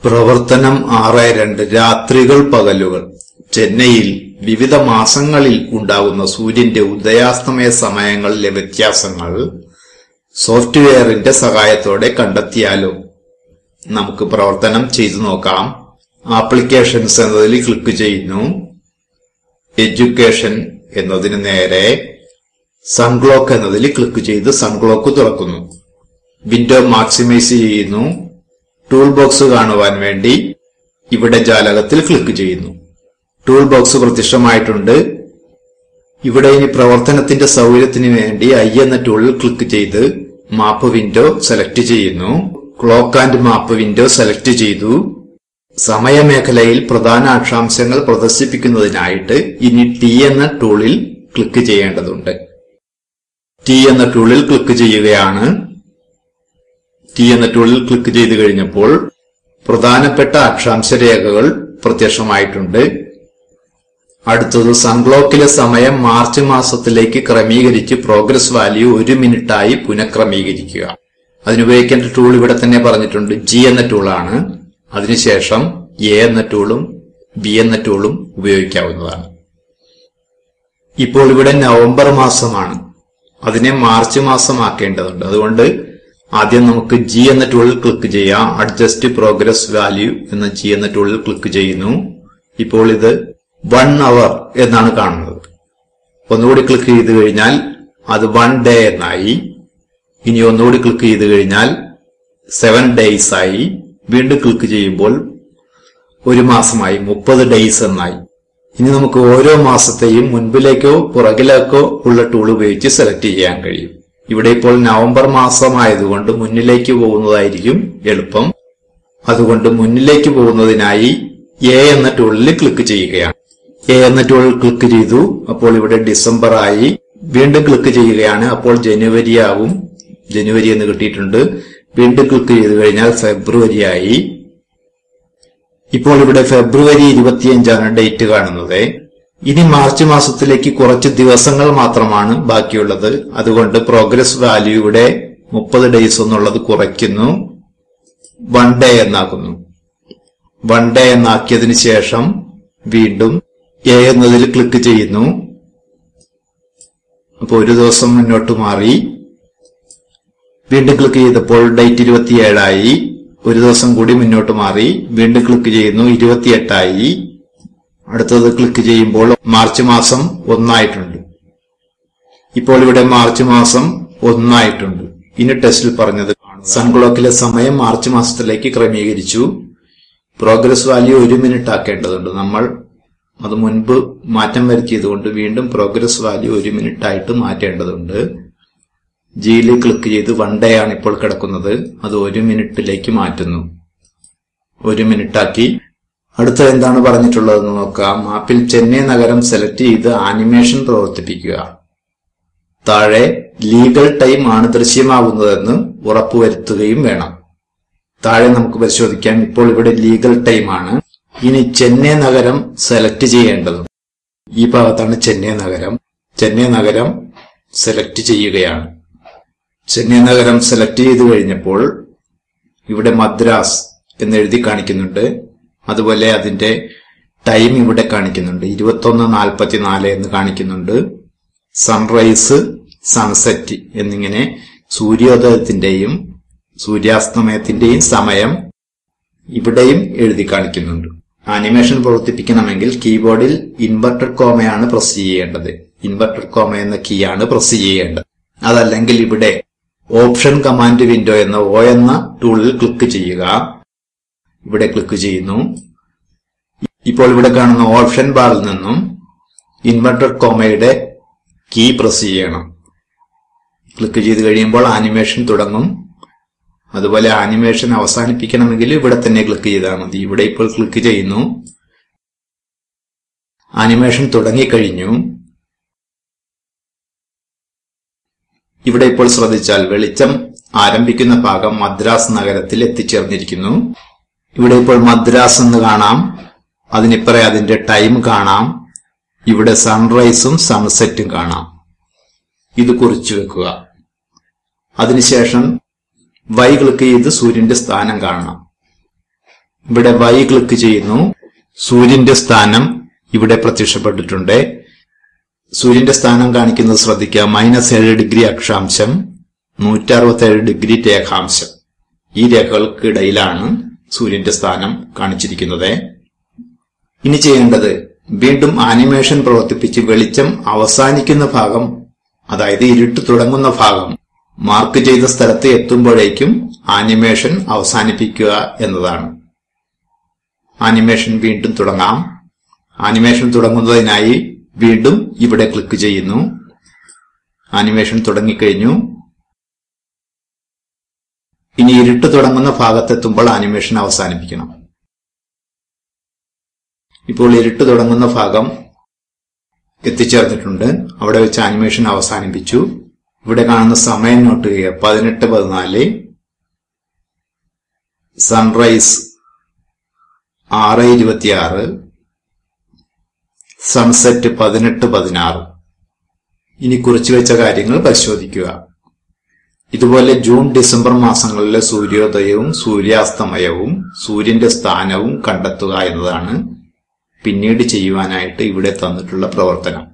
പ്രവർത്തനം ആറ് രണ്ട് രാത്രികൾ പകലുകൾ ചെന്നൈയിൽ വിവിധ മാസങ്ങളിൽ ഉണ്ടാകുന്ന സൂര്യന്റെ ഉദയാസ്തമയ സമയങ്ങളിലെ വ്യത്യാസങ്ങൾ സോഫ്റ്റ്വെയറിന്റെ സഹായത്തോടെ കണ്ടെത്തിയാലോ നമുക്ക് പ്രവർത്തനം ചെയ്തു നോക്കാം ആപ്ലിക്കേഷൻസ് എന്നതിൽ ക്ലിക്ക് ചെയ്യുന്നു എഡ്യൂക്കേഷൻ എന്നതിന് നേരെ സൺഗ്ലോക്ക് എന്നതിൽ ക്ലിക്ക് ചെയ്ത് സൺഗ്ലോക്ക് തുറക്കുന്നു വിൻഡോ മാക്സിമൈസ് ചെയ്യുന്നു ടൂൾ ബോക്സ് കാണുവാൻ വേണ്ടി ഇവിടെ ജാലകത്തിൽ ക്ലിക്ക് ചെയ്യുന്നു ടൂൾ ബോക്സ് പ്രത്യക്ഷമായിട്ടുണ്ട് ഇവിടെ ഇനി പ്രവർത്തനത്തിന്റെ സൗകര്യത്തിന് വേണ്ടി ഐ എന്ന ടൂളിൽ ക്ലിക്ക് ചെയ്ത് മാപ്പ് വിൻഡോ സെലക്ട് ചെയ്യുന്നു clock and map window select ചെയ്തു സമയമേഖലയിൽ പ്രധാന അക്ഷാംശങ്ങൾ പ്രദർശിപ്പിക്കുന്നതിനായിട്ട് ഇനി ടി എന്ന ടൂളിൽ ക്ലിക്ക് ചെയ്യേണ്ടതുണ്ട് ടി എന്ന ടൂളിൽ ക്ലിക്ക് ചെയ്യുകയാണ് ടി എന്ന ടൂളിൽ ക്ലിക്ക് ചെയ്ത് കഴിഞ്ഞപ്പോൾ പ്രധാനപ്പെട്ട അക്ഷാംശ രേഖകൾ പ്രത്യക്ഷമായിട്ടുണ്ട് അടുത്തത് സൺഗ്ലോക്കിലെ സമയം മാർച്ച് മാസത്തിലേക്ക് ക്രമീകരിച്ച് പ്രോഗ്രസ് വാല്യൂ ഒരു മിനിറ്റായി പുനഃക്രമീകരിക്കുക അതിനുപയോഗിക്കേണ്ട ടൂൾ ഇവിടെ തന്നെ പറഞ്ഞിട്ടുണ്ട് ജി എന്ന ടൂളാണ് അതിനുശേഷം എ എന്ന ടൂളും ബി എന്ന ടൂളും ഉപയോഗിക്കാവുന്നതാണ് ഇപ്പോൾ ഇവിടെ നവംബർ മാസമാണ് അതിനെ മാർച്ച് മാസമാക്കേണ്ടതുണ്ട് അതുകൊണ്ട് ആദ്യം നമുക്ക് ജി എന്ന ടൂളിൽ ക്ലിക്ക് ചെയ്യാം അഡ്ജസ്റ്റ് പ്രോഗ്രസ് വാല്യൂ എന്ന ജി എന്ന ടൂളിൽ ക്ലിക്ക് ചെയ്യുന്നു ഇപ്പോൾ ഇത് വൺ അവർ എന്നാണ് കാണുന്നത് ഒന്നുകൂടി ക്ലിക്ക് ചെയ്ത് കഴിഞ്ഞാൽ അത് വൺ ഡേ എന്നായി ഇനി ഒന്നുകൂടി ക്ലിക്ക് ചെയ്ത് കഴിഞ്ഞാൽ സെവൻ ഡേയ്സ് ആയി വീണ്ടും ക്ലിക്ക് ചെയ്യുമ്പോൾ ഒരു മാസമായി മുപ്പത് ഡേയ്സ് എന്നായി ഇനി നമുക്ക് ഓരോ മാസത്തെയും മുൻപിലേക്കോ പുറകിലേക്കോ ഉള്ള ടൂൾ ഉപയോഗിച്ച് സെലക്ട് ചെയ്യാൻ കഴിയും ഇവിടെ ഇപ്പോൾ നവംബർ മാസമായതുകൊണ്ട് മുന്നിലേക്ക് പോകുന്നതായിരിക്കും എളുപ്പം അതുകൊണ്ട് മുന്നിലേക്ക് പോകുന്നതിനായി എ എന്ന ടൂളിൽ ക്ലിക്ക് ചെയ്യുകയാണ് എ എന്ന ടൂളിൽ ക്ലിക്ക് ചെയ്തു അപ്പോൾ ഇവിടെ ഡിസംബർ ആയി വീണ്ടും ക്ലിക്ക് ചെയ്യുകയാണ് അപ്പോൾ ജനുവരി ആവും ജനുവരി എന്ന് കിട്ടിയിട്ടുണ്ട് വീണ്ടും ക്ലിക്ക് ചെയ്ത് കഴിഞ്ഞാൽ ഫെബ്രുവരി ആയി ഇപ്പോൾ ഇവിടെ ഫെബ്രുവരി ഇരുപത്തിയഞ്ചാണ് ഡേറ്റ് കാണുന്നത് ഇനി മാർച്ച് മാസത്തിലേക്ക് കുറച്ച് ദിവസങ്ങൾ മാത്രമാണ് ബാക്കിയുള്ളത് അതുകൊണ്ട് പ്രോഗ്രസ് വാല്യൂയുടെ മുപ്പത് ഡേയ്സ് എന്നുള്ളത് കുറയ്ക്കുന്നു വൺ ഡേ എന്നാക്കുന്നു വൺ ഡേ എന്നാക്കിയതിനു ശേഷം വീണ്ടും എ എന്നതിൽ ക്ലിക്ക് ചെയ്യുന്നു അപ്പോൾ ഒരു ദിവസം മുന്നോട്ട് മാറി വീണ്ടും ക്ലിക്ക് ചെയ്തപ്പോൾ ഡേറ്റ് ഇരുപത്തിയേഴായി ഒരു ദിവസം കൂടി മുന്നോട്ട് മാറി വീണ്ടും ക്ലിക്ക് ചെയ്യുന്നു ഇരുപത്തിയെട്ടായി അടുത്തത് ക്ലിക്ക് ചെയ്യുമ്പോൾ മാർച്ച് മാസം ഒന്നായിട്ടുണ്ട് ഇപ്പോൾ ഇവിടെ മാർച്ച് മാസം ഒന്നായിട്ടുണ്ട് ഇനി ടെസ്റ്റിൽ പറഞ്ഞത് സൺക്ലോക്കിലെ സമയം മാർച്ച് മാസത്തിലേക്ക് ക്രമീകരിച്ചു പ്രോഗ്രസ് വാല്യൂ ഒരു മിനിറ്റ് ആക്കേണ്ടതുണ്ട് നമ്മൾ അത് മുൻപ് മാറ്റം വരുത്തിയതുകൊണ്ട് വീണ്ടും പ്രോഗ്രസ് വാല്യൂ ഒരു മിനിറ്റ് ആയിട്ട് മാറ്റേണ്ടതുണ്ട് ജിയിൽ ക്ലിക്ക് ചെയ്ത് വൺ ഡേ ആണ് ഇപ്പോൾ കിടക്കുന്നത് അത് ഒരു മിനിറ്റിലേക്ക് മാറ്റുന്നു ഒരു മിനിറ്റ് ആക്കി അടുത്ത എന്താണ് പറഞ്ഞിട്ടുള്ളതെന്ന് നോക്കാം മാപ്പിൽ ചെന്നൈ നഗരം സെലക്ട് ചെയ്ത് ആനിമേഷൻ പ്രവർത്തിപ്പിക്കുക താഴെ ലീഗൽ ടൈം ആണ് ദൃശ്യമാകുന്നതെന്ന് ഉറപ്പുവരുത്തുകയും വേണം താഴെ നമുക്ക് പരിശോധിക്കാം ഇപ്പോൾ ഇവിടെ ലീഗൽ ടൈം ആണ് ഇനി ചെന്നൈ നഗരം സെലക്ട് ചെയ്യേണ്ടതും ഈ ഭാഗത്താണ് ചെന്നൈ നഗരം ചെന്നൈ നഗരം സെലക്ട് ചെയ്യുകയാണ് ചെന്നൈ നഗരം സെലക്ട് ചെയ്തു കഴിഞ്ഞപ്പോൾ ഇവിടെ മദ്രാസ് എന്ന് എഴുതി കാണിക്കുന്നുണ്ട് അതുപോലെ അതിന്റെ ടൈം ഇവിടെ കാണിക്കുന്നുണ്ട് ഇരുപത്തൊന്ന് നാൽപ്പത്തിനാല് എന്ന് കാണിക്കുന്നുണ്ട് സൺറൈസ് സൺസെറ്റ് എന്നിങ്ങനെ സൂര്യോദയത്തിന്റെയും സൂര്യാസ്തമയത്തിന്റെയും സമയം ഇവിടെയും എഴുതി കാണിക്കുന്നുണ്ട് ആനിമേഷൻ പ്രവർത്തിപ്പിക്കണമെങ്കിൽ കീബോർഡിൽ ഇൻവെർട്ടഡ് കോമയാണ് പ്രസ് ചെയ്യേണ്ടത് ഇൻവെർട്ടഡ് കോമ എന്ന കീ ആണ് പ്രസ് ചെയ്യേണ്ടത് അതല്ലെങ്കിൽ ഇവിടെ ഓപ്ഷൻ കമാൻഡ് വിൻഡോ എന്ന ഒ എന്ന ടൂളിൽ ക്ലിക്ക് ചെയ്യുക ഇവിടെ ക്ലിക്ക് ചെയ്യുന്നു ഇപ്പോൾ ഇവിടെ കാണുന്ന ഓപ്ഷൻ ബാറിൽ നിന്നും ഇൻവെർട്ടഡ് കോമയുടെ കീ പ്രസ് ചെയ്യണം ക്ലിക്ക് ചെയ്ത് കഴിയുമ്പോൾ ആനിമേഷൻ തുടങ്ങും അതുപോലെ ആനിമേഷൻ അവസാനിപ്പിക്കണമെങ്കിൽ ഇവിടെ തന്നെ ക്ലിക്ക് ചെയ്താൽ മതി ഇവിടെ ഇപ്പോൾ ക്ലിക്ക് ചെയ്യുന്നു ആനിമേഷൻ തുടങ്ങിക്കഴിഞ്ഞു ഇവിടെ ഇപ്പോൾ ശ്രദ്ധിച്ചാൽ വെളിച്ചം ആരംഭിക്കുന്ന ഭാഗം മദ്രാസ് നഗരത്തിൽ എത്തിച്ചേർന്നിരിക്കുന്നു ഇവിടെ ഇപ്പോൾ മദ്രാസ് എന്ന് കാണാം അതിനിപ്പറേ അതിന്റെ ടൈം കാണാം ഇവിടെ സൺറൈസും സൺസെറ്റും കാണാം ഇത് കുറിച്ചു വെക്കുക അതിനുശേഷം വൈ ക്ലിക്ക് ചെയ്ത് സൂര്യന്റെ സ്ഥാനം കാണണം ഇവിടെ വൈ ക്ലിക്ക് ചെയ്യുന്നു സൂര്യന്റെ സ്ഥാനം ഇവിടെ പ്രത്യക്ഷപ്പെട്ടിട്ടുണ്ട് സൂര്യന്റെ സ്ഥാനം കാണിക്കുന്നത് ശ്രദ്ധിക്കുക മൈനസ് ഏഴ് ഡിഗ്രി അക്ഷാംശം നൂറ്റി അറുപത്തേഴ് ഡിഗ്രി രേഖാംശം ഈ രേഖകൾക്കിടയിലാണ് സൂര്യന്റെ സ്ഥാനം കാണിച്ചിരിക്കുന്നത് ഇനി ചെയ്യേണ്ടത് വീണ്ടും ആനിമേഷൻ പ്രവർത്തിപ്പിച്ച് വെളിച്ചം അവസാനിക്കുന്ന ഭാഗം അതായത് ഇരുട്ട് തുടങ്ങുന്ന ഭാഗം മാർക്ക് ചെയ്ത സ്ഥലത്ത് എത്തുമ്പോഴേക്കും ആനിമേഷൻ അവസാനിപ്പിക്കുക എന്നതാണ് ആനിമേഷൻ വീണ്ടും തുടങ്ങാം ആനിമേഷൻ തുടങ്ങുന്നതിനായി വീണ്ടും ഇവിടെ ക്ലിക്ക് ചെയ്യുന്നു ആനിമേഷൻ തുടങ്ങിക്കഴിഞ്ഞു ഇനി ഇരുട്ട് തുടങ്ങുന്ന ഭാഗത്തെത്തുമ്പോൾ ആനിമേഷൻ അവസാനിപ്പിക്കണം ഇപ്പോൾ ഇരുട്ട് തുടങ്ങുന്ന ഭാഗം എത്തിച്ചേർന്നിട്ടുണ്ട് അവിടെ വെച്ച് ആനിമേഷൻ അവസാനിപ്പിച്ചു ഇവിടെ കാണുന്ന സമയം നോട്ട് ചെയ്യുക പതിനെട്ട് പതിനാല് സൺറൈസ് ആറ് ഇരുപത്തിയാറ് സൺസെറ്റ് പതിനെട്ട് പതിനാറ് ഇനി കുറിച്ചു വെച്ച കാര്യങ്ങൾ പരിശോധിക്കുക ഇതുപോലെ ജൂൺ ഡിസംബർ മാസങ്ങളിലെ സൂര്യോദയവും സൂര്യാസ്തമയവും സൂര്യന്റെ സ്ഥാനവും കണ്ടെത്തുക എന്നതാണ് പിന്നീട് ചെയ്യുവാനായിട്ട് ഇവിടെ തന്നിട്ടുള്ള പ്രവർത്തനം